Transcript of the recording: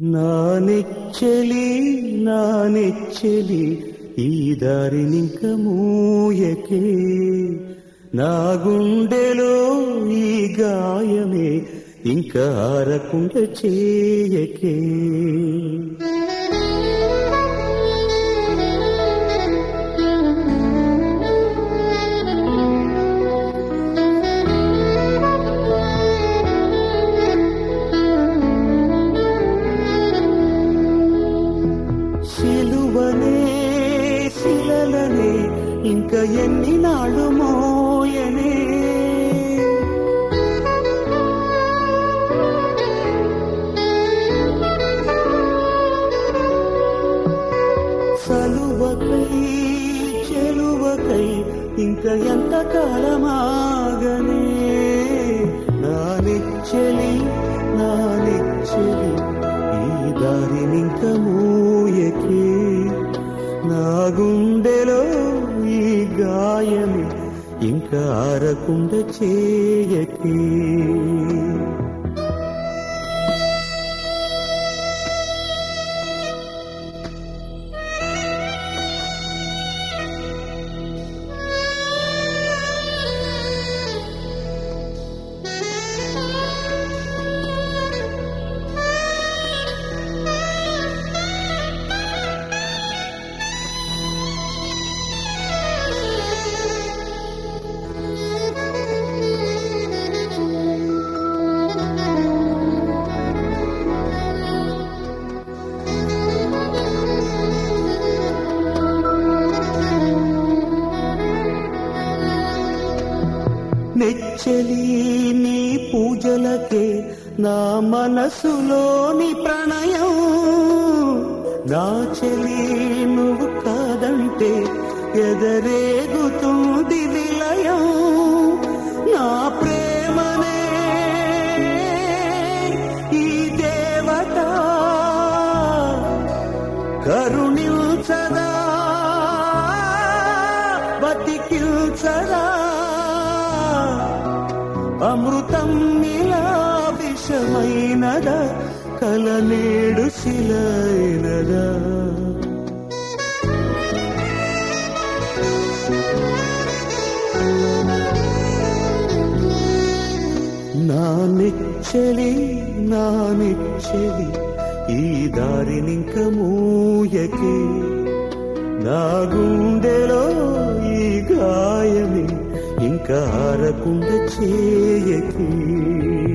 నా నెచ్చలి నా నెచ్చలి ఈ దారినింక మూయకే నా గుండెలో ఈ గాయమే ఇంకా ఆరకుండా చేయకే శిలువనే శిలలనే ఇంకా ఎన్ని నాళ్ళు మోయనే సలువకై చెలువకై ఇంకా ఎంత కాలమాగనే నా నిచ్చలి నా నిచ్చలి ఈ దారినింక మూయకే నా గుండెలో ఈ గాయమే ఇంకా ఆరకుండా చేయకే నెచ్చలి నీ పూజలకే నా మనసులోని ప్రణయం నా చెలి నువ్వు కాదంటే ఎదరేగుతుంది విలయం నా ప్రేమనే ఈ దేవత కరుణించదా బతికిల్చదా అమృతం ఇలా విషమైనదా కల నేడు శిలైనదా నా నిచ్చలి నా నిచ్చలి ఈ దారినింక మూయకే నా గుండెలో ఈ గాయమే ఇంకా ఆరకుండా చేయకే